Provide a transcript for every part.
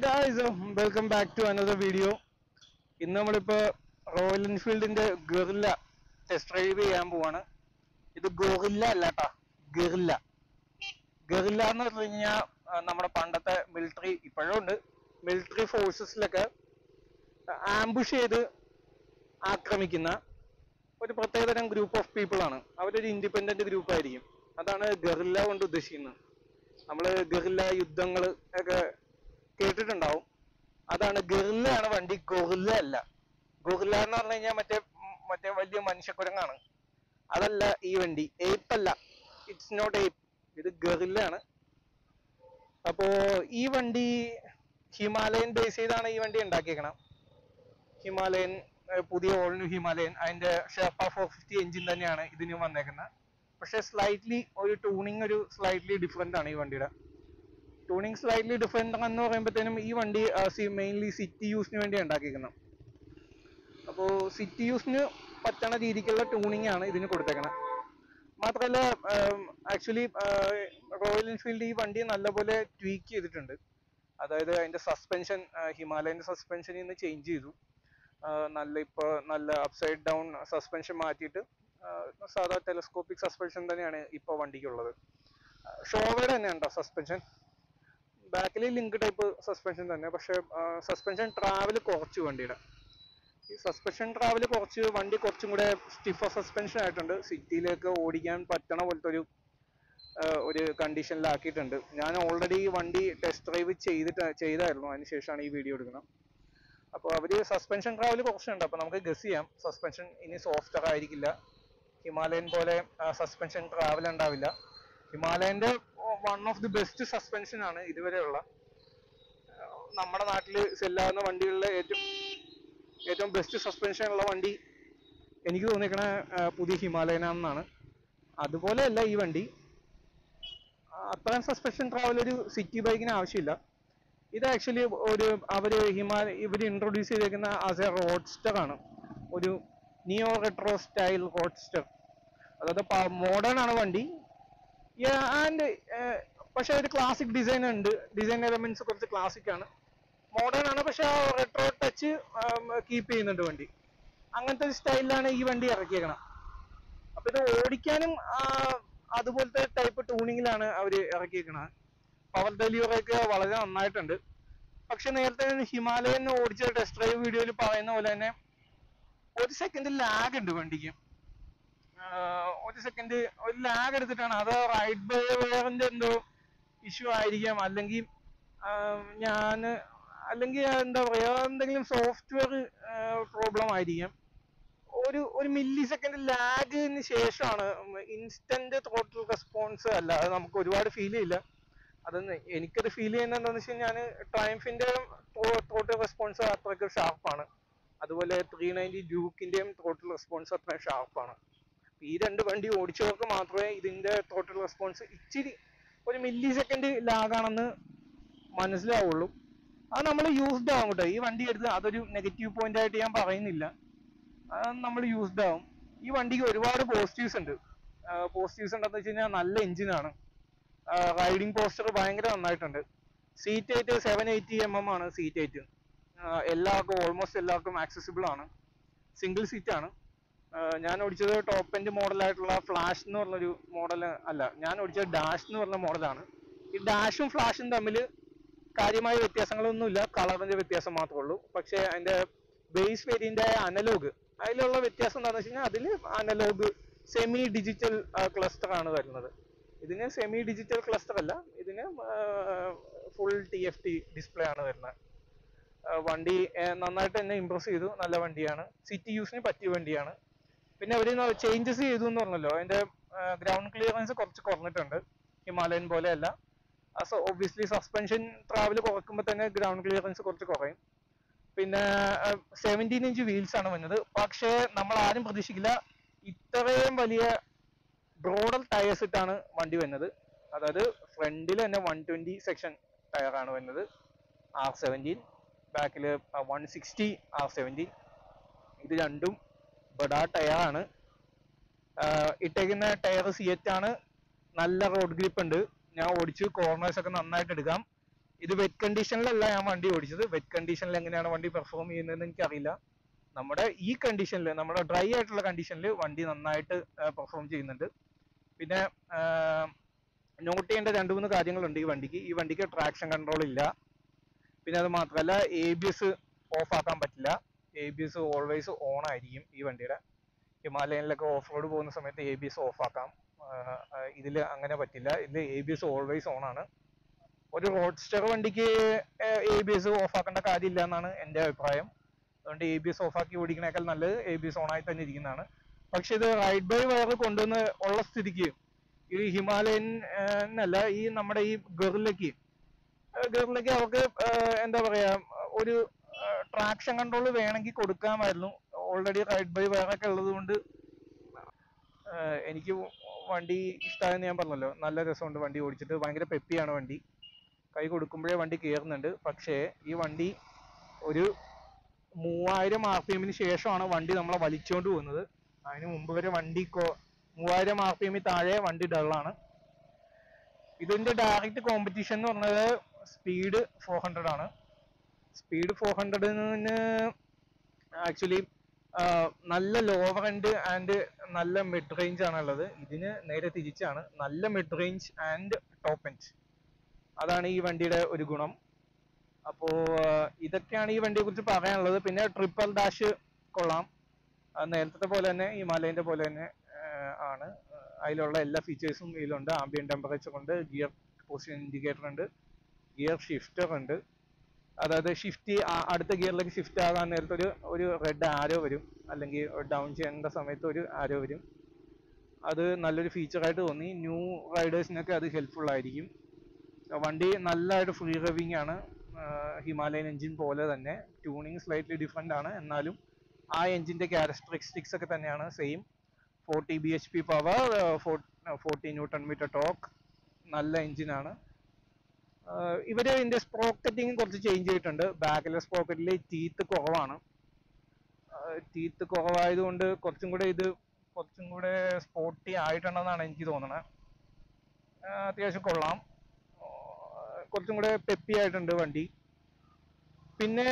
guys welcome back to another video ഇന്ന് നമ്മളിപ്പോ Royal എൻഫീൽഡിന്റെ ഗറില്ല ടെസ്റ്റ് ഡ്രൈവ് ചെയ്യാൻ പോവാണ് ഇത് ഗോറില്ല അല്ല കേട്ടാ ഗറില്ല ഗറില്ല എന്ന് പറഞ്ഞു കഴിഞ്ഞാൽ നമ്മുടെ പണ്ടത്തെ മിലിറ്ററി ഇപ്പോഴും ഉണ്ട് മിലിറ്ററി ഫോഴ്സസിലൊക്കെ ആംബുഷ് ചെയ്ത് ആക്രമിക്കുന്ന ഒരു പ്രത്യേകതരം ഗ്രൂപ്പ് ഓഫ് പീപ്പിൾ ആണ് അവരൊരു ഇൻഡിപെൻഡന്റ് ഗ്രൂപ്പ് ആയിരിക്കും അതാണ് ഗറില്ല കൊണ്ട് ഉദ്ദേശിക്കുന്നത് നമ്മൾ ഗറില്ല യുദ്ധങ്ങൾ ഒക്കെ കേട്ടിട്ടുണ്ടാവും അതാണ് ഗറില്ല ആണ് വണ്ടി ഗൊറില്ല അല്ല ഗൊറില്ല എന്ന് പറഞ്ഞു കഴിഞ്ഞാൽ മറ്റേ ഉം, മറ്റേ വലിയ മനുഷ്യക്കുരങ്ങാണ് അതല്ല ഈ വണ്ടി ഏപ്പ് അല്ല ഇറ്റ്സ് നോട്ട് ഏപ്പ് ഇത് ഗറില്ല ആണ് അപ്പോ ഈ വണ്ടി ഹിമാലയൻ ബേസ് ചെയ്താണ് ഈ വണ്ടി ഉണ്ടാക്കിയേക്കണം ഹിമാലയൻ ഏഹ് പുതിയ ഓൾ ന്യൂ ഹിമാലയൻ അതിന്റെ ഷെർപ്പ ഫോർ ഫിഫ്റ്റി എഞ്ചിൻ തന്നെയാണ് ഇതിന് വന്നേക്കുന്നത് പക്ഷെ സ്ലൈറ്റ്ലി ഒരു ടൂണിങ് ഒരു സ്ലൈറ്റ്ലി ഡിഫറെന്റ് ആണ് ഈ വണ്ടിയുടെ ടൂണിങ് സ്ലൈറ്റ്ലി ഡിഫറെന്റ് എന്ന് പറയുമ്പോഴത്തേനും ഈ വണ്ടി മെയിൻലി സിറ്റി യൂസിന് വേണ്ടി ഉണ്ടാക്കിയിരിക്കുന്നത് അപ്പോൾ സിറ്റി യൂസിന് പറ്റണ രീതിക്കുള്ള ടൂണിങ് ആണ് ഇതിന് കൊടുത്തേക്കുന്നത് മാത്രമല്ല ആക്ച്വലി റോയൽ എൻഫീൽഡ് ഈ വണ്ടി നല്ലപോലെ ട്വീക്ക് ചെയ്തിട്ടുണ്ട് അതായത് അതിന്റെ സസ്പെൻഷൻ ഹിമാലയന്റെ സസ്പെൻഷനിൽ നിന്ന് ചേഞ്ച് ചെയ്തു ആ, നല്ല ഇപ്പോൾ നല്ല അപ്സൈഡ് ഡൗൺ സസ്പെൻഷൻ മാറ്റിയിട്ട് ആ, സാധാ ടെലസ്കോപ്പിക് സസ്പെൻഷൻ തന്നെയാണ് ഇപ്പോൾ വണ്ടിക്കുള്ളത് ഷോവയുടെ തന്നെ ഉണ്ടോ സസ്പെൻഷൻ ബാക്കിൽ ലിങ്ക് ടൈപ്പ് സസ്പെൻഷൻ തന്നെ പക്ഷെ സസ്പെൻഷൻ ട്രാവൽ കുറച്ച് വണ്ടിയുടെ ഈ സസ്പെൻഷൻ ട്രാവൽ കുറച്ച് വണ്ടി കുറച്ചും കൂടെ സ്റ്റിഫർ സസ്പെൻഷൻ ആയിട്ടുണ്ട് സിറ്റിയിലേക്ക് ഓടിക്കാൻ പറ്റണ പോലത്തെ ഒരു ആ, ഒരു കണ്ടീഷനിലാക്കിയിട്ടുണ്ട് ഞാൻ ഓൾറെഡി വണ്ടി ടെസ്റ്റ് ഡ്രൈവ് ചെയ്തിട്ട് ചെയ്തായിരുന്നു അതിന് ശേഷമാണ് ഈ വീഡിയോ എടുക്കുന്നത് അപ്പോൾ അവര് സസ്പെൻഷൻ ട്രാവൽ കുറച്ചുണ്ട് അപ്പോൾ നമുക്ക് ഗസ് ചെയ്യാം സസ്പെൻഷൻ ഇനി സോഫ്റ്റർ ആയിരിക്കില്ല ഹിമാലയൻ പോലെ സസ്പെൻഷൻ ട്രാവൽ ഉണ്ടാവില്ല ഹിമാലയന്റെ one of the best suspension ആണ് ഇതുവരെയുള്ള ആ, നമ്മുടെ നാട്ടിൽ സെല്ലാവുന്ന വണ്ടികളിലെ ഏറ്റവും ഏറ്റവും ബെസ്റ്റ് സസ്പെൻഷൻ ഉള്ള വണ്ടി എനിക്ക് തോന്നിക്കണ ആ, പുതിയ ഹിമാലയനാണെന്നാണ് അതുപോലെയല്ല ഈ വണ്ടി ആ, അത്രയും സസ്പെൻഷൻ ട്രാവൽ ഒരു സിറ്റി ബൈക്കിന് ആവശ്യമില്ല ഇത് ആക്ച്വലി ഒരു അവര് ഹിമാലയ ഇവർ ഇൻട്രൊഡ്യൂസ് ചെയ്തേക്കുന്ന ആസ് എ റോഡ്സ്റ്റർ ആണ് ഒരു നിയോ റെട്രോ സ്റ്റൈൽ റോഡ്സ്റ്റർ അതായത് മോഡേൺ ആണ് വണ്ടി ആൻഡ് പക്ഷെ ഒരു ക്ലാസിക് ഡിസൈൻ ഉണ്ട് ഡിസൈൻ എലമെന്റ്സ് കുറച്ച് ക്ലാസിക് ആണ് മോഡേൺ ആണ് പക്ഷെ ആ റെട്രോ ടച്ച് കീപ്പ് ചെയ്യുന്നുണ്ട് വണ്ടി അങ്ങനത്തെ ഒരു സ്റ്റൈലിലാണ് ഈ വണ്ടി ഇറക്കിയേക്കണം അപ്പൊ ഇത് ഓടിക്കാനും ആ, അതുപോലത്തെ ടൈപ്പ് ട്യൂണിങ്ങിലാണ് അവർ ഇറക്കിയേക്കണത് പവർ ഡെലിവറി ഒക്കെ വളരെ നന്നായിട്ടുണ്ട് പക്ഷെ നേരത്തെ ഹിമാലയൻ ഓടിച്ച ടെസ്റ്റ് ഡ്രൈവ് വീഡിയോയിൽ പറയുന്ന പോലെ തന്നെ ഒരു സെക്കൻഡ് ലാഗ് ഉണ്ട് വണ്ടിക്ക് ആഹ് ഒരു സെക്കൻഡ് ഒരു ലാഗ് എടുത്തിട്ടാണ് അത് റൈഡ് ബിഹേവിയറിന്റെ എന്തോ ഇഷ്യൂ ആയിരിക്കാം അല്ലെങ്കിൽ ഞാൻ അല്ലെങ്കിൽ എന്താ പറയാ എന്തെങ്കിലും സോഫ്റ്റ്വെയർ പ്രോബ്ലം ആയിരിക്കാം ഒരു ഒരു മില്ലി സെക്കൻഡ് ലാഗിന് ശേഷമാണ് ഇൻസ്റ്റന്റ് ടോട്ടൽ റെസ്പോൺസ് അല്ല അത് നമുക്ക് ഒരുപാട് ഫീൽ ചെയ്യില്ല അതൊന്ന് എനിക്കത് ഫീൽ ചെയ്യുന്നത് എന്താണെന്ന് വെച്ച് കഴിഞ്ഞാൽ ട്രയംഫിന്റെ ടോട്ടൽ റെസ്പോൺസ് അത്രയ്ക്ക് ഷാർപ്പാണ് അതുപോലെ ത്രീ നയൻറ്റി ഡ്യൂക്കിന്റെയും ടോട്ടൽ റെസ്പോൺസ് അത്രയും ഷാർപ്പാണ് ഈ രണ്ട് വണ്ടി ഓടിച്ചവർക്ക് മാത്രമേ ഇതിന്റെ ടോട്ടൽ റെസ്പോൺസ് ഇച്ചിരി ഒരു മില്ലി സെക്കൻഡ് ലാഗാണെന്ന് മനസ്സിലാവുള്ളൂ അത് നമ്മൾ യൂസ്ഡ് ആവും കേട്ടോ ഈ വണ്ടി എടുത്ത് അതൊരു നെഗറ്റീവ് പോയിന്റ് ആയിട്ട് ഞാൻ പറയുന്നില്ല അത് നമ്മൾ യൂസ്ഡ് ആവും ഈ വണ്ടിക്ക് ഒരുപാട് പോസിറ്റീവ്സ് ഉണ്ട് പോസിറ്റീവ്സ് ഉണ്ടെന്ന് വെച്ച് കഴിഞ്ഞാൽ നല്ല എഞ്ചിനാണ് റൈഡിങ് പോസ്റ്റർ ഭയങ്കര നന്നായിട്ടുണ്ട് seat height seven eighty M M ആണ് സീറ്റ് എയ്റ്റ് എല്ലാവർക്കും ഓൾമോസ്റ്റ് എല്ലാവർക്കും ആക്സസിബിൾ ആണ് സിംഗിൾ സീറ്റ് ആണ് ആഹ് ഞാൻ ഓടിച്ചത് ടോപ്പ് എൻഡ് മോഡലായിട്ടുള്ള ഫ്ലാഷ് എന്ന് പറഞ്ഞൊരു മോഡൽ അല്ല ഞാൻ ഓടിച്ചത് ഡാഷ് എന്ന് പറഞ്ഞ മോഡലാണ് ഈ ഡാഷും ഫ്ലാഷും തമ്മിൽ കാര്യമായ വ്യത്യാസങ്ങളൊന്നുമില്ല കളറിന്റെ വ്യത്യാസം മാത്രമേ ഉള്ളൂ പക്ഷേ അതിന്റെ ബേസ് വേരിയന്റ് അനലോഗ് അതിലുള്ള വ്യത്യാസം എന്താണെന്ന് വെച്ച് കഴിഞ്ഞാൽ അതിൽ അനലോഗ് സെമി ഡിജിറ്റൽ ക്ലസ്റ്റർ ആണ് വരുന്നത് ഇതിന് സെമി ഡിജിറ്റൽ ക്ലസ്റ്റർ അല്ല ഇതിന് full T F T display ആണ് വരുന്നത് ആ, വണ്ടി ആ, നന്നായിട്ട് എന്നെ ഇമ്പ്രസ് ചെയ്തു നല്ല വണ്ടിയാണ് സിറ്റി യൂസിന് പറ്റിയ വണ്ടിയാണ് പിന്നെ അവർ ചേഞ്ചസ് ചെയ്തു എന്ന് പറഞ്ഞല്ലോ അതിന്റെ ഗ്രൗണ്ട് ക്ലിയറൻസ് കുറച്ച് കുറഞ്ഞിട്ടുണ്ട് ഹിമാലയൻ പോലെയല്ല സോ ഒബ്വിയസ്ലി സസ്പെൻഷൻ ട്രാവൽ കുറക്കുമ്പോൾ തന്നെ ഗ്രൗണ്ട് ക്ലിയറൻസ് കുറച്ച് കുറയും പിന്നെ സെവൻറ്റീൻ ഇഞ്ച് വീൽസ് ആണ് വന്നത് പക്ഷേ നമ്മൾ ആരും പ്രതീക്ഷിക്കില്ല ഇത്രയും വലിയ ബ്രോഡർ ടയേഴ്സ് ഇട്ടാണ് വണ്ടി വരുന്നത് അതായത് ഫ്രണ്ടിൽ തന്നെ വൺ ട്വന്റി സെക്ഷൻ ടയറാണ് വരുന്നത് ആർ സെവൻറ്റീൻ ബാക്കിൽ വൺ സിക്സ്റ്റി ആർ സെവൻറ്റീൻ ഇത് രണ്ടും ബഡാ ടയറാണ് ഇട്ടേക്കുന്ന ടയർ സിയറ്റ് ആണ് നല്ല റോഡ് ഗ്രിപ്പ് ഉണ്ട് ഞാൻ ഓടിച്ച് കോർണേഴ്സ് ഒക്കെ നന്നായിട്ട് എടുക്കാം ഇത് വെറ്റ് കണ്ടീഷനിലല്ല ഞാൻ വണ്ടി ഓടിച്ചത് വെറ്റ് കണ്ടീഷനിൽ എങ്ങനെയാണ് വണ്ടി പെർഫോം ചെയ്യുന്നതെന്ന് എനിക്കറിയില്ല നമ്മുടെ ഈ കണ്ടീഷനിൽ നമ്മുടെ ഡ്രൈ ആയിട്ടുള്ള കണ്ടീഷനിൽ വണ്ടി നന്നായിട്ട് പെർഫോം ചെയ്യുന്നുണ്ട് പിന്നെ നോട്ട് ചെയ്യേണ്ട രണ്ട് മൂന്ന് കാര്യങ്ങളുണ്ട് ഈ വണ്ടിക്ക് ഈ വണ്ടിക്ക് ട്രാക്ഷൻ കൺട്രോൾ ഇല്ല പിന്നെ അത് മാത്രമല്ല എ ബി എസ് ഓഫ് ആക്കാൻ പറ്റില്ല A B S always on ആയിരിക്കും ഈ വണ്ടിയുടെ ഹിമാലയനിലൊക്കെ ഓഫ് റോഡ് പോകുന്ന സമയത്ത് എ ബി എസ് ഓഫ് ആക്കാം ഇതിൽ അങ്ങനെ പറ്റില്ല ഇതിൽ A B S always on ആണ് ഒരു റോഡ്സ്റ്റർ വണ്ടിക്ക് എ ബി എസ് ഓഫ് ആക്കേണ്ട കാര്യമില്ല എന്നാണ് എൻ്റെ അഭിപ്രായം അതുകൊണ്ട് എ ബി എസ് ഓഫ് ആക്കി ഓടിക്കണേക്കാൾ നല്ലത് എ ബി എസ് ഓൺ ആയി തന്നെ ഇരിക്കുന്നതാണ് പക്ഷെ ഇത് റൈഡ് ബൈ വയർ കൊണ്ടുവന്ന് ഉള്ള സ്ഥിതിക്ക് ഈ ഹിമാലയൻ എന്നല്ല ഈ നമ്മുടെ ഈ ഗറിലയ്ക്ക് ഗറിലയ്ക്ക് അവർക്ക് ഏഹ്, എന്താ പറയാ ഒരു ട്രാക്ഷൻ കൺട്രോൾ വേണമെങ്കിൽ കൊടുക്കാമായിരുന്നു ഓൾറെഡി റൈഡ് ബൈ വയറൊക്കെ ഉള്ളത് കൊണ്ട് ഏഹ്, എനിക്ക് വണ്ടി ഇഷ്ടമായെന്ന് ഞാൻ പറഞ്ഞല്ലോ നല്ല രസമുണ്ട് വണ്ടി ഓടിച്ചിട്ട് ഭയങ്കര പെപ്പിയാണ് വണ്ടി കൈ കൊടുക്കുമ്പോഴേ വണ്ടി കയറുന്നുണ്ട് പക്ഷേ ഈ വണ്ടി ഒരു മൂവായിരം ആർ പി എമ്മിന് ശേഷമാണ് വണ്ടി നമ്മളെ വലിച്ചുകൊണ്ട് പോകുന്നത് അതിന് മുമ്പ് വരെ വണ്ടി കൊ- മൂവായിരം ആർ പി എമ്മിൽ താഴെ വണ്ടി ഡള്ളാണ് ഇതിന്റെ ഡയറക്റ്റ് കോമ്പറ്റീഷൻ എന്ന് പറഞ്ഞത് സ്പീഡ് ഫോർ ഹൺഡ്രഡ് ആണ് സ്പീഡ് ഫോർ ഹൺഡ്രഡിന് ആക്ച്വലി നല്ല ലോവർ എൻഡ് ആൻഡ് നല്ല മിഡ് റേഞ്ച് ആണ് ഉള്ളത് ഇതിന് നേരെ തിരിച്ചാണ് നല്ല mid range and top end അതാണ് ഈ വണ്ടിയുടെ ഒരു ഗുണം അപ്പോ ആഹ് ഇതൊക്കെയാണ് ഈ വണ്ടിയെ കുറിച്ച് പറയാനുള്ളത് പിന്നെ ട്രിപ്പിൾ ഡാഷ് കൊള്ളാം അത് നേരത്തെ പോലെ തന്നെ ഹിമാലയന്റെ പോലെ തന്നെ ആഹ് ആണ് ആഹ് അതിലുള്ള എല്ലാ ഫീച്ചേഴ്സും ഇതിലുണ്ട് ആംബിയൻ ടെമ്പറേച്ചർ ഉണ്ട് ഗിയർ പൊസിഷൻ ഇൻഡിക്കേറ്റർ ഉണ്ട് ഗിയർ ഷിഫ്റ്റർ ഉണ്ട് അതായത് ഷിഫ്റ്റ് അടുത്ത ഗിയറിലേക്ക് ഷിഫ്റ്റ് ആകാൻ നേരത്തെ ഒരു ഒരു റെഡ് ആരോ വരും അല്ലെങ്കിൽ ഡൗൺ ചെയ്യേണ്ട സമയത്ത് ഒരു ആരോ വരും അത് നല്ലൊരു ഫീച്ചറായിട്ട് തോന്നി ന്യൂ റൈഡേഴ്സിനൊക്കെ അത് ഹെൽപ്ഫുൾ ആയിരിക്കും വണ്ടി നല്ലതായിട്ട് ഫ്രീ റവിങ് ആണ് ഹിമാലയൻ എഞ്ചിൻ പോലെ തന്നെ ട്യൂണിങ് സ്ലൈറ്റ്ലി ഡിഫറെൻ്റ് ആണ് എന്നാലും ആ എഞ്ചിന്റെ ക്യാരക്ടറിസ്റ്റിക്സ് ഒക്കെ തന്നെയാണ് same forty B H P power forty newton metre torque നല്ല എഞ്ചിനാണ് ഇവര് ഇതിന്റെ സ്പ്രോക്കറ്റിങ് കുറച്ച് ചേഞ്ച് ചെയ്തിട്ടുണ്ട് ബാക്കിലെ സ്പ്രോക്കറ്റിൽ ടീത്ത് കുറവാണ് ടീത്ത് കുറവായതുകൊണ്ട് കുറച്ചും കൂടെ ഇത് കുറച്ചും കൂടെ സ്പോർട്ടി ആയിട്ടുണ്ടെന്നാണ് എനിക്ക് തോന്നുന്നത് അത്യാവശ്യം കൊള്ളാം ആ, കുറച്ചും കൂടെ പെപ്പി ആയിട്ടുണ്ട് വണ്ടി പിന്നെ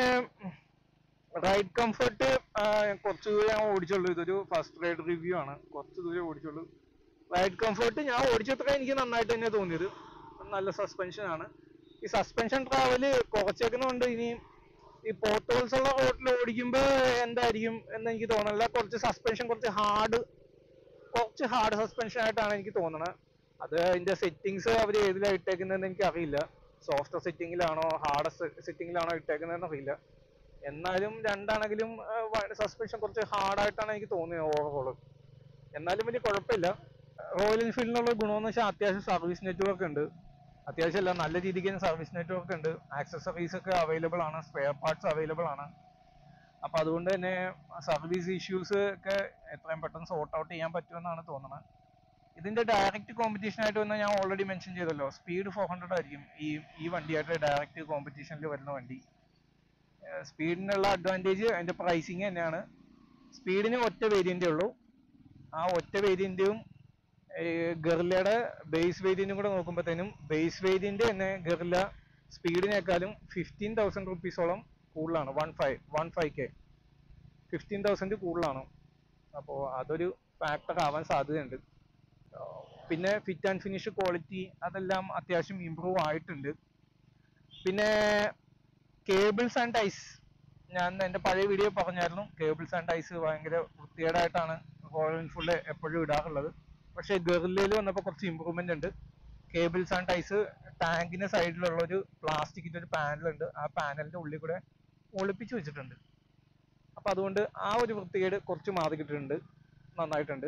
റൈഡ് കംഫർട്ട് കുറച്ച് ദൂരം ഞാൻ ഓടിച്ചുള്ളൂ ഇതൊരു ഫസ്റ്റ് റൈഡ് റിവ്യൂ ആണ് കുറച്ച് ദൂരം ഓടിച്ചുള്ളൂ റൈഡ് കംഫർട്ട് ഞാൻ ഓടിച്ചത്ര എനിക്ക് നന്നായിട്ട് തന്നെ തോന്നിയത് നല്ല സസ്പെൻഷൻ ആണ് ഈ സസ്പെൻഷൻ ട്രാവല് കുറച്ചേക്കുന്നതുകൊണ്ട് ഇനി ഈ പോത്തോൾസ് ഉള്ള റോഡിൽ ഓടിക്കുമ്പോൾ എന്തായിരിക്കും എന്ന് എനിക്ക് തോന്നുന്നില്ല കുറച്ച് സസ്പെൻഷൻ കുറച്ച് ഹാർഡ് കുറച്ച് ഹാർഡ് സസ്പെൻഷൻ ആയിട്ടാണ് എനിക്ക് തോന്നുന്നത് അത് അതിന്റെ സെറ്റിങ്സ് അവർ ഏതിലാണ് ഇട്ടേക്കുന്നതെന്ന് എനിക്ക് അറിയില്ല സോഫ്റ്റ് സെറ്റിങ്ങിലാണോ ഹാർഡ് സെറ്റിങ്ങിലാണോ ഇട്ടേക്കുന്നതെന്ന് അറിയില്ല എന്നാലും രണ്ടാണെങ്കിലും സസ്പെൻഷൻ കുറച്ച് ഹാർഡായിട്ടാണ് എനിക്ക് തോന്നിയത് ഓവറോൾ എന്നാലും വലിയ കുഴപ്പമില്ല റോയൽ എൻഫീൽഡിനുള്ള ഗുണമെന്ന് വെച്ചാൽ അത്യാവശ്യം സർവീസ് നെറ്റ്വർക്ക് ഉണ്ട് അത്യാവശ്യം അല്ല നല്ല രീതിക്ക് തന്നെ സർവീസ് നെറ്റ്വർക്ക് ഉണ്ട് ആക്സസറീസ് ഒക്കെ അവൈലബിൾ ആണ് സ്പെയർ പാർട്സ് അവൈലബിൾ ആണ് അപ്പൊ അതുകൊണ്ട് തന്നെ സർവീസ് ഇഷ്യൂസ് ഒക്കെ എത്രയും പെട്ടെന്ന് സോർട്ട് ഔട്ട് ചെയ്യാൻ പറ്റുമെന്നാണ് തോന്നുന്നത് ഇതിന്റെ ഡയറക്റ്റ് കോമ്പറ്റീഷൻ ആയിട്ട് വന്ന ഞാൻ ഓൾറെഡി മെൻഷൻ ചെയ്തല്ലോ സ്പീഡ് ഫോർ ഹൺഡ്രഡ് ആയിരിക്കും ഈ ഈ വണ്ടിയായിട്ട് ഡയറക്റ്റ് കോമ്പറ്റീഷനിൽ വരുന്ന വണ്ടി സ്പീഡിനുള്ള അഡ്വാൻറ്റേജ് അതിന്റെ പ്രൈസിങ് തന്നെയാണ് സ്പീഡിന് ഒറ്റ വേരിയന്റേ ഉള്ളൂ ആ ഒറ്റ വേരിയന്റും ഗറില്ലയുടെ ബേസ് വേരിയന്റും കൂടെ നോക്കുമ്പോഴത്തേനും ബേസ് വേരിയന്റ് തന്നെ ഗറില്ല സ്പീഡിനേക്കാളും ഫിഫ്റ്റീൻ തൗസൻഡ് റുപ്പീസോളം കൂടുതലാണ് one five one five K fifteen thousand കൂടുതലാണ് അപ്പോൾ അതൊരു ഫാക്ടർ ആവാൻ സാധ്യതയുണ്ട് ആ, പിന്നെ ഫിറ്റ് ആൻഡ് ഫിനിഷ് ക്വാളിറ്റി അതെല്ലാം അത്യാവശ്യം ഇമ്പ്രൂവ് ആയിട്ടുണ്ട് പിന്നെ കേബിൾസ് ആൻഡ് ടൈസ് ഞാൻ എൻ്റെ പഴയ വീഡിയോ പറഞ്ഞായിരുന്നു കേബിൾസ് ആൻഡ് ടൈസ് ഭയങ്കര വൃത്തികേടായിട്ടാണ് റോയൽ എൻഫീൽഡ് എപ്പോഴും ഇടാറുള്ളത് പക്ഷേ ഗറില്ലയിൽ വന്നപ്പോൾ കുറച്ച് ഇമ്പ്രൂവ്മെന്റ് ഉണ്ട് കേബിൾസ് ആൻഡ് ടൈസ് ടാങ്കിന്റെ സൈഡിലുള്ള ഒരു പ്ലാസ്റ്റിക്കിന്റെ ഒരു പാനൽ ഉണ്ട് ആ പാനലിന്റെ ഉള്ളിൽ കൂടെ ഒളിപ്പിച്ച് വെച്ചിട്ടുണ്ട് അപ്പൊ അതുകൊണ്ട് ആ ഒരു വൃത്തികേട് കുറച്ച് മാറിക്കിട്ടുണ്ട് നന്നായിട്ടുണ്ട്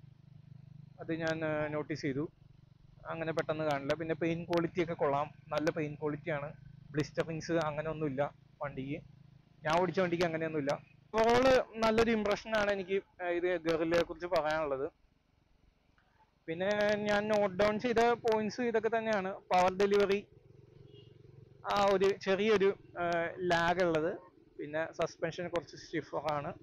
അത് ഞാൻ നോട്ടീസ് ചെയ്തു അങ്ങനെ പെട്ടെന്ന് കാണില്ല പിന്നെ പെയിൻ ക്വാളിറ്റി ഒക്കെ കൊള്ളാം നല്ല പെയിൻ ക്വാളിറ്റിയാണ് ബ്ലിസ്റ്ററിങ്സ് അങ്ങനെ ഒന്നുമില്ല വണ്ടിക്ക് ഞാൻ ഓടിച്ച വണ്ടിക്ക് അങ്ങനെയൊന്നുമില്ല ഓവറോള് നല്ലൊരു ഇമ്പ്രഷൻ ആണ് എനിക്ക് ഏർ ഇത് ഗറില്ലയെ കുറിച്ച് പറയാനുള്ളത് പിന്നെ ഞാൻ നോട്ട് ഡൗൺ ചെയ്ത പോയിന്റ്സ് ഇതൊക്കെ തന്നെയാണ് പവർ ഡെലിവറി ആ ഒരു ചെറിയൊരു ലാഗ് ഉള്ളത് പിന്നെ സസ്പെൻഷൻ കുറച്ച് സ്റ്റിഫറാണ്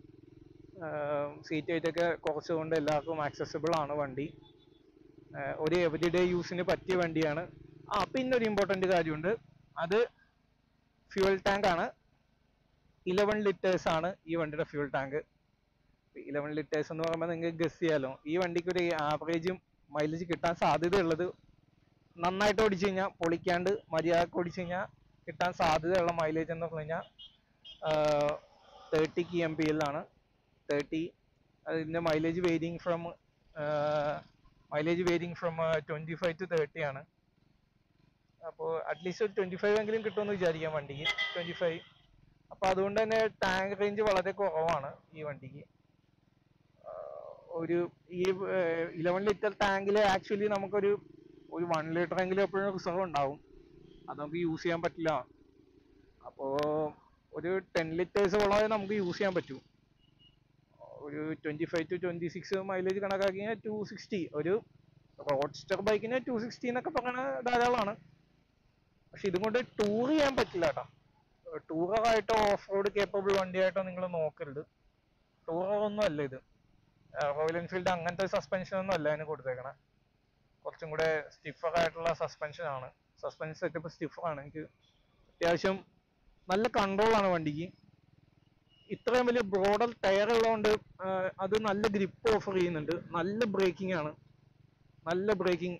സീറ്റ് ഹൈറ്റൊക്കെ കുറച്ചുകൊണ്ട് എല്ലാവർക്കും ആക്സസിബിൾ ആണ് വണ്ടി ആഹ് ഒരു എവരിഡേ യൂസിന് പറ്റിയ വണ്ടിയാണ് ആ പിന്നെ ഒരു ഇമ്പോർട്ടൻ്റ് കാര്യമുണ്ട് അത് ഫ്യൂൽ ടാങ്ക് ആണ് ഇലവൻ ലിറ്റേഴ്സ് ആണ് ഈ വണ്ടിയുടെ ഫ്യൂൽ ടാങ്ക് ഇലവൻ ലിറ്റേഴ്സ് എന്ന് പറയുമ്പോൾ നിങ്ങൾക്ക് ഗസ് ചെയ്യാലോ ഈ വണ്ടിക്ക് ഒരു ആവറേജ് മൈലേജ് കിട്ടാൻ സാധ്യതയുള്ളത് നന്നായിട്ട് ഓടിച്ചു കഴിഞ്ഞാൽ പൊളിക്കാണ്ട് മര്യാദക്ക് ഓടിച്ചു കഴിഞ്ഞാൽ കിട്ടാൻ സാധ്യതയുള്ള മൈലേജ് എന്ന് പറഞ്ഞു കഴിഞ്ഞാൽ തേർട്ടി കി എം പി എല്ലാണ് തേർട്ടി അതിൻ്റെ mileage varying from mileage varying from twenty five to thirty ആണ് അപ്പോൾ അറ്റ്ലീസ്റ്റ് ഒരു ട്വൻറ്റി ഫൈവ് എങ്കിലും കിട്ടുമെന്ന് വിചാരിക്കാം വണ്ടിക്ക് ട്വൻറ്റി ഫൈവ് അപ്പോൾ അതുകൊണ്ട് തന്നെ ടാങ്ക് റേഞ്ച് വളരെ കുറവാണ് ഈ വണ്ടിക്ക് ഒരു ഈ ഇലവൻ ലിറ്റർ ടാങ്കിൽ ആക്ച്വലി നമുക്കൊരു ഒരു വൺ ലിറ്റർ എങ്കിലും എപ്പോഴും റിസർവ് ഉണ്ടാവും അത് നമുക്ക് യൂസ് ചെയ്യാൻ പറ്റില്ല അപ്പോൾ ഒരു ടെൻ ലിറ്റേഴ്സോളം നമുക്ക് യൂസ് ചെയ്യാൻ പറ്റും ഒരു twenty five to twenty six mileage കണക്കാക്കി കഴിഞ്ഞാൽ ടു സിക്സ്റ്റി ഒരു റോഡ്സ്റ്റർ ബൈക്കിന് ടു സിക്സ്റ്റി എന്നൊക്കെ പറയണ ധാരാളമാണ് പക്ഷെ ഇതും കൊണ്ട് ടൂർ ചെയ്യാൻ പറ്റില്ല കേട്ടോ ടൂററായിട്ടോ ഓഫ് റോഡ് കേപ്പബിൾ വണ്ടിയായിട്ടോ നിങ്ങൾ നോക്കരുത് ടൂറർ ഒന്നും അല്ല ഇത് റോയൽ എൻഫീൽഡ് അങ്ങനത്തെ സസ്പെൻഷൻ ഒന്നും അല്ല അതിന് കൊടുത്തേക്കണേ കുറച്ചും കൂടെ സ്റ്റിഫർ ആയിട്ടുള്ള സസ്പെൻഷൻ ആണ് സസ്പെൻഷൻ സെറ്റപ്പ് സ്റ്റിഫർ ആണ് എനിക്ക് അത്യാവശ്യം നല്ല control ആണ് വണ്ടിക്ക് ഇത്രയും വലിയ ബ്രോഡർ ടയർ ഉള്ളതുകൊണ്ട് അത് നല്ല ഗ്രിപ്പ് ഓഫർ ചെയ്യുന്നുണ്ട് നല്ല ബ്രേക്കിംഗ് ആണ് നല്ല ബ്രേക്കിംഗ്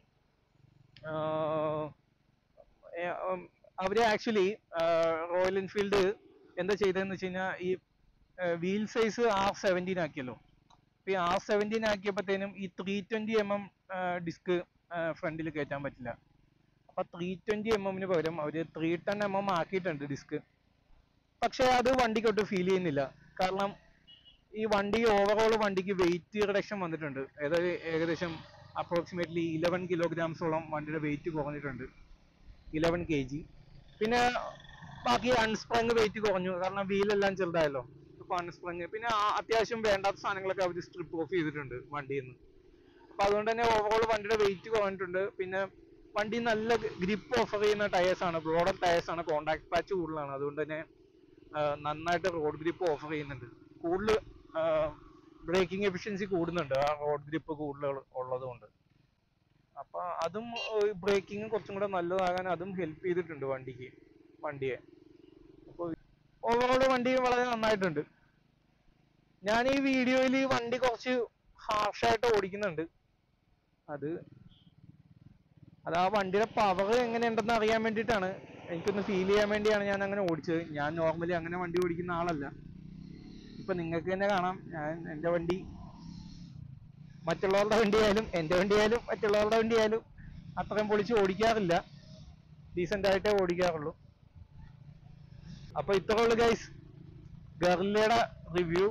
അവര് ആക്ച്വലി റോയൽ എൻഫീൽഡ് എന്താ ചെയ്തതെന്ന് വെച്ച് കഴിഞ്ഞാൽ ഈ വീൽ സൈസ് ആർ സെവൻറ്റീൻ ആക്കിയല്ലോ അപ്പൊ ഈ ആർ സെവൻറ്റീൻ ആക്കിയപ്പോഴത്തേനും ഈ three twenty M M disc ഫ്രണ്ടിൽ കയറ്റാൻ പറ്റില്ല അപ്പൊ ത്രീ ട്വന്റി എം എമ്മിന് പകരം അവര് ത്രീ ടെൻ എം എം ആക്കിയിട്ടുണ്ട് ഡിസ്ക് പക്ഷെ അത് വണ്ടിക്കൊട്ട് ഫീൽ ചെയ്യുന്നില്ല കാരണം ഈ വണ്ടി ഓവറോൾ വണ്ടിക്ക് വെയിറ്റ് റിഡക്ഷൻ വന്നിട്ടുണ്ട് അതായത് ഏകദേശം അപ്രോക്സിമേറ്റ്ലി ഇലവൻ കിലോഗ്രാംസോളം വണ്ടിയുടെ വെയിറ്റ് കുറഞ്ഞിട്ടുണ്ട് ഇലവൻ കെ ജി പിന്നെ ബാക്കി അൺസ്പ്രങ് വെയിറ്റ് കുറഞ്ഞു കാരണം വീലെല്ലാം ചെറുതായല്ലോ അപ്പൊ അൺസ്പ്രങ് പിന്നെ ആ- അത്യാവശ്യം വേണ്ടാത്ത സാധനങ്ങളൊക്കെ അവർ സ്ട്രിപ്പ് ഓഫ് ചെയ്തിട്ടുണ്ട് വണ്ടിയിൽ നിന്ന് അപ്പൊ അതുകൊണ്ട് തന്നെ ഓവറോൾ വണ്ടിയുടെ വെയിറ്റ് കുറഞ്ഞിട്ടുണ്ട് പിന്നെ വണ്ടി നല്ല ഗ്രിപ്പ് ഓഫർ ചെയ്യുന്ന ടയേഴ്സ് ആണ് ബ്രോഡർ ടയേഴ്സ് ആണ് കോണ്ടാക്ട് പാച്ച് കൂടുതലാണ് അതുകൊണ്ട് തന്നെ ആ, നന്നായിട്ട് റോഡ് ഗ്രിപ്പ് ഓഫർ ചെയ്യുന്നുണ്ട് കൂടുതൽ ബ്രേക്കിംഗ് എഫിഷ്യൻസി കൂടുന്നുണ്ട് ആ റോഡ് ഗ്രിപ്പ് കൂടുതൽ ഉള്ളത് കൊണ്ട് അപ്പൊ അതും ബ്രേക്കിംഗ് കുറച്ചും കൂടെ നല്ലതാകാൻ അതും ഹെൽപ്പ് ചെയ്തിട്ടുണ്ട് വണ്ടിക്ക് വണ്ടിയെ അപ്പോൾ ഓവറോൾ വണ്ടി വളരെ നന്നായിട്ടുണ്ട് ഞാൻ ഈ വീഡിയോയിൽ വണ്ടി കുറച്ച് ഹാർഷായിട്ട് ഓടിക്കുന്നുണ്ട് അത് അത് ആ വണ്ടിയുടെ പവർ എങ്ങനെയുണ്ടെന്ന് അറിയാൻ വേണ്ടിയിട്ടാണ് എനിക്കൊന്ന് ഫീൽ ചെയ്യാൻ വേണ്ടിയാണ് ഞാൻ അങ്ങനെ ഓടിച്ചത് ഞാൻ നോർമലി അങ്ങനെ വണ്ടി ഓടിക്കുന്ന ആളല്ല ഇപ്പൊ നിങ്ങൾക്ക് തന്നെ കാണാം ഞാൻ എൻ്റെ വണ്ടി മറ്റുള്ളവരുടെ വണ്ടിയായാലും എൻ്റെ വണ്ടിയായാലും മറ്റുള്ളവരുടെ വണ്ടിയായാലും അത്രയും പൊളിച്ച് ഓടിക്കാറില്ല ഡീസൻ്റ് ആയിട്ടേ ഓടിക്കാറുള്ളൂ അപ്പൊ ഇത്രേ ഉള്ളു ഗൈസ് ഗർലയുടെ റിവ്യൂ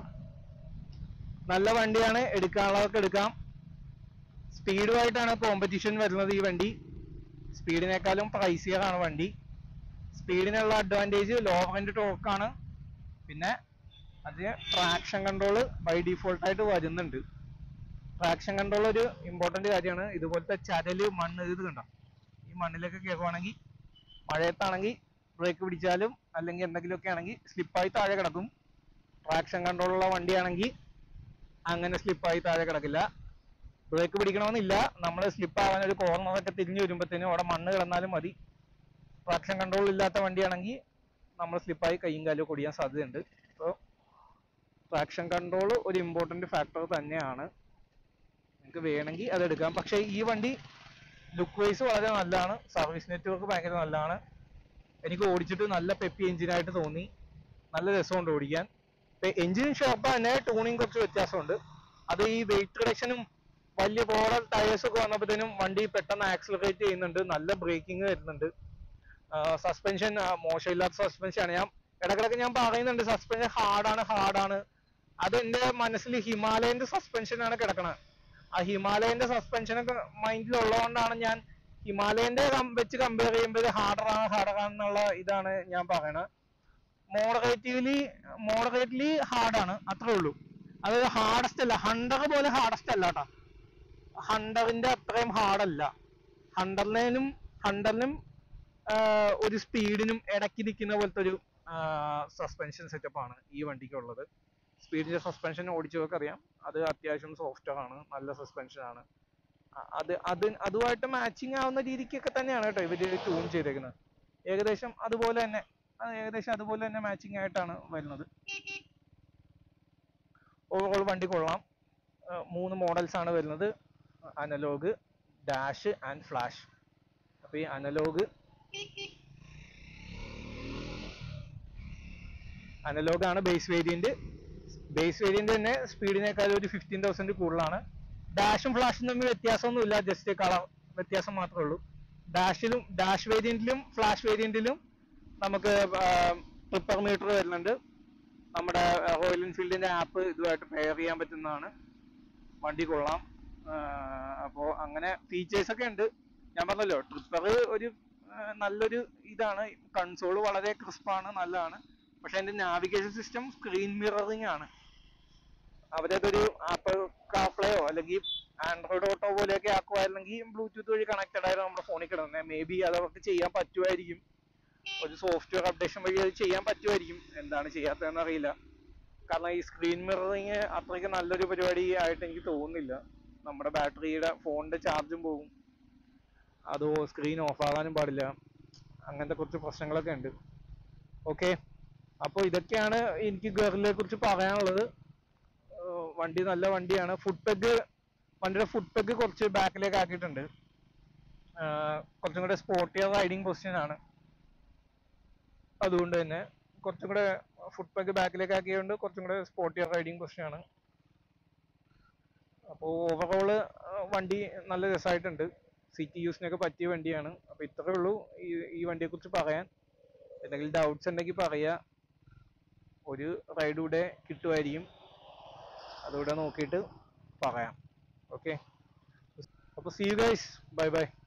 നല്ല വണ്ടിയാണ് എടുക്കാനുള്ളവർക്ക് എടുക്കാം സ്പീഡുമായിട്ടാണ് കോമ്പറ്റീഷൻ വരുന്നത് ഈ വണ്ടി സ്പീഡിനേക്കാളും പ്രൈസിയർ ആണ് വണ്ടി സ്പീഡിനുള്ള അഡ്വാൻറ്റേജ് ലോവർ എൻഡ് ടോർക്കാണ് പിന്നെ അതിന് ട്രാക്ഷൻ കൺട്രോൾ ബൈ ഡിഫോൾട്ട് ആയിട്ട് വരുന്നുണ്ട് ട്രാക്ഷൻ കൺട്രോൾ ഒരു ഇമ്പോർട്ടന്റ് കാര്യമാണ് ഇതുപോലത്തെ ചരല് മണ്ണ് ഇത് കണ്ടോ ഈ മണ്ണിലൊക്കെ കയറുവാണെങ്കിൽ മഴയത്താണെങ്കിൽ ബ്രേക്ക് പിടിച്ചാലും അല്ലെങ്കിൽ എന്തെങ്കിലുമൊക്കെ ആണെങ്കിൽ സ്ലിപ്പായി താഴെ കിടക്കും ട്രാക്ഷൻ കൺട്രോൾ ഉള്ള വണ്ടിയാണെങ്കിൽ അങ്ങനെ സ്ലിപ്പായി താഴെ കിടക്കില്ല ബ്രേക്ക് പിടിക്കണമെന്നില്ല നമ്മൾ സ്ലിപ്പ് ആവാൻ ഒരു കോർണറൊക്കെ തിരിഞ്ഞു വരുമ്പോഴത്തേനും അവിടെ മണ്ണ് കിടന്നാലും മതി ട്രാക്ഷൻ കൺട്രോൾ ഇല്ലാത്ത വണ്ടിയാണെങ്കിൽ നമ്മൾ സ്ലിപ്പായി കൈയും കാലും ഒക്കെ ഒടിയാൻ സാധ്യതയുണ്ട് അപ്പോൾ ട്രാക്ഷൻ കൺട്രോൾ ഒരു ഇമ്പോർട്ടന്റ് ഫാക്ടർ തന്നെയാണ് നിങ്ങൾക്ക് വേണമെങ്കിൽ അത് എടുക്കാം പക്ഷേ ഈ വണ്ടി ലുക്ക് വൈസ് വളരെ നല്ലതാണ് സർവീസ് നെറ്റ്വർക്ക് ഭയങ്കര നല്ലതാണ് എനിക്ക് ഓടിച്ചിട്ട് നല്ല പെപ്പി എഞ്ചിനായിട്ട് തോന്നി നല്ല രസമുണ്ട് ഓടിക്കാൻ എഞ്ചിൻ ഷോപ്പ് തന്നെ ട്യൂണിങ് കുറച്ച് വ്യത്യാസമുണ്ട് അത് ഈ വെയിറ്റ് റിഡക്ഷനും വലിയ ബോർഡർ ടയേഴ്സ് ഒക്കെ വന്നപ്പോഴത്തേനും വണ്ടി പെട്ടെന്ന് ആക്സിലറേറ്റ് ചെയ്യുന്നുണ്ട് നല്ല ബ്രേക്കിംഗ് വരുന്നുണ്ട് സസ്പെൻഷൻ മോശമില്ലാത്ത സസ്പെൻഷൻ ആണ് ഞാൻ ഇടക്കിടക്ക് ഞാൻ പറയുന്നുണ്ട് സസ്പെൻഷൻ ഹാർഡാണ് ഹാർഡാണ് അത് എന്റെ മനസ്സിൽ ഹിമാലയന്റെ സസ്പെൻഷൻ ആണ് കിടക്കണത് ആ ഹിമാലയന്റെ സസ്പെൻഷൻ ഒക്കെ മൈൻഡിൽ ഉള്ളതുകൊണ്ടാണ് ഞാൻ ഹിമാലയന്റെ കം- വെച്ച് കമ്പയർ ചെയ്യുമ്പോൾ ഹാർഡറാണ് ഹാർഡറാണെന്നുള്ള ഇതാണ് ഞാൻ പറയണത് മോഡറേറ്റീവ്ലി മോഡറേറ്റ്ലി ഹാർഡാണ് അത്രേ ഉള്ളൂ അതായത് ഹാർഡസ്റ്റ് അല്ല ഹണ്ടർ പോലെ ഹാർഡസ്റ്റ് അല്ല കേട്ടോ ഹണ്ടറിന്റെ അത്രയും ഹാർഡല്ല ഹണ്ടറിനും ഹണ്ടറിനും ഒരു സ്പീഡിനും ഇടയ്ക്ക് നിൽക്കുന്ന പോലത്തെ ഒരു സസ്പെൻഷൻ സെറ്റപ്പ് ആണ് ഈ വണ്ടിക്ക് ഉള്ളത് സ്പീഡിന്റെ സസ്പെൻഷൻ ഓടിച്ചവർക്ക് അറിയാം അത് അത്യാവശ്യം സോഫ്റ്റ് ആണ് നല്ല സസ്പെൻഷൻ ആണ് അ- അത് അത് അതുമായിട്ട് മാച്ചിങ് ആവുന്ന രീതിക്കൊക്കെ തന്നെയാണ് കേട്ടോ ഇവര് ട്യൂൺ ചെയ്തേക്കുന്നത് ഏകദേശം അതുപോലെ തന്നെ അത് ഏകദേശം അതുപോലെ തന്നെ മാച്ചിങ് ആയിട്ടാണ് വരുന്നത് ഓവറോൾ വണ്ടി കൊള്ളാം ആ, മൂന്ന് മോഡൽസ് ആണ് വരുന്നത് അനലോഗ് ഡാഷ് ആൻഡ് ഫ്ലാഷ് അപ്പോൾ ഈ അനലോഗ് അനലോഗ് ആണ് ബേസ് വേരിയന്റ് ബേസ് വേരിയന്റ് തന്നെ സ്പീഡിനേക്കാൾ ഒരു ഫിഫ്റ്റീൻ തൗസൻഡ് കൂടുതലാണ് ഡാഷും ഫ്ലാഷും തമ്മിൽ വ്യത്യാസമൊന്നുമില്ല ജസ്റ്റ് കളർ വ്യത്യാസം മാത്രമേ ഉള്ളൂ ഡാഷിലും ഡാഷ് വേരിയന്റിലും ഫ്ലാഷ് വേരിയന്റിലും നമുക്ക് ട്രിപ്പർ മീറ്റർ വരുന്നുണ്ട് നമ്മുടെ റോയൽ എൻഫീൽഡിന്റെ ആപ്പ് ഇതുമായിട്ട് പെയർ ചെയ്യാൻ പറ്റുന്നതാണ് വണ്ടി കൊള്ളാം അപ്പോൾ അങ്ങനെ ഫീച്ചേഴ്സ് ഒക്കെ ഉണ്ട് ഞാൻ പറഞ്ഞല്ലോ ട്രിപ്പർ ഒരു ആ, നല്ലൊരു ഇതാണ് കൺസോൾ വളരെ ക്രിസ്പാണ് നല്ലതാണ് പക്ഷെ അതിന്റെ നാവിഗേഷൻ സിസ്റ്റം സ്ക്രീൻ മിററിംഗ് ആണ് അവരതൊരു ആപ്പിൾ കാർപ്ലേയോ അല്ലെങ്കിൽ ആൻഡ്രോയിഡ് ഓട്ടോ പോലെയൊക്കെ ആക്കുമായിരുന്നെങ്കിൽ ബ്ലൂടൂത്ത് വഴി കണക്റ്റഡ് ആയിരുന്നു നമ്മുടെ ഫോണിൽ കിടന്നത് മേ ബി അത് അവർക്ക് ചെയ്യാൻ പറ്റുമായിരിക്കും ഒരു സോഫ്റ്റ്വെയർ അപ്ഡേഷൻ വഴി അത് ചെയ്യാൻ പറ്റുമായിരിക്കും എന്താണ് ചെയ്യാത്തതെന്ന് അറിയില്ല കാരണം ഈ സ്ക്രീൻ മിററിങ് അത്രയ്ക്ക് നല്ലൊരു പരിപാടി ആയിട്ട് എനിക്ക് തോന്നുന്നില്ല നമ്മുടെ ബാറ്ററിയുടെ ഫോണിന്റെ ചാർജും പോകും അതോ സ്ക്രീൻ ഓഫ് ആകാനും പാടില്ല അങ്ങനത്തെ കുറച്ച് പ്രശ്നങ്ങളൊക്കെ ഉണ്ട് ഓക്കെ അപ്പോൾ ഇതൊക്കെയാണ് എനിക്ക് ഗറിലെ കുറിച്ച് പറയാനുള്ളത് ഏർ വണ്ടി നല്ല വണ്ടിയാണ് ഫുഡ് പെഗ് വണ്ടിയുടെ ഫുഡ് പെഗ് കുറച്ച് ബാക്കിലേക്ക് ആക്കിയിട്ടുണ്ട് ഏർ കുറച്ചും കൂടെ സ്പോർട്ടിയർ റൈഡിങ് പൊസിഷൻ ആണ് അതുകൊണ്ട് തന്നെ കുറച്ചും കൂടെ ഫുഡ് പെഗ് ബാക്കിലേക്ക് ആക്കിയതുകൊണ്ട് കുറച്ചും കൂടെ സ്പോർട്ടിയർ റൈഡിങ് പൊസിഷൻ ആണ് അപ്പോൾ ഓവറോള് വണ്ടി നല്ല രസമായിട്ടുണ്ട് സിറ്റി യൂസിനൊക്കെ പറ്റിയ വണ്ടിയാണ് അപ്പോൾ ഇത്രേ ഉള്ളൂ ഈ ഈ വണ്ടിയെക്കുറിച്ച് പറയാൻ എന്തെങ്കിലും ഡൗട്ട്സ് ഉണ്ടെങ്കിൽ പറയുക ഒരു റൈഡ് കൂടെ കിട്ടുമായിരിക്കും അതുകൂടെ നോക്കിയിട്ട് പറയാം ഓക്കെ അപ്പോൾ സീ ഗൈസ് ബൈ ബൈ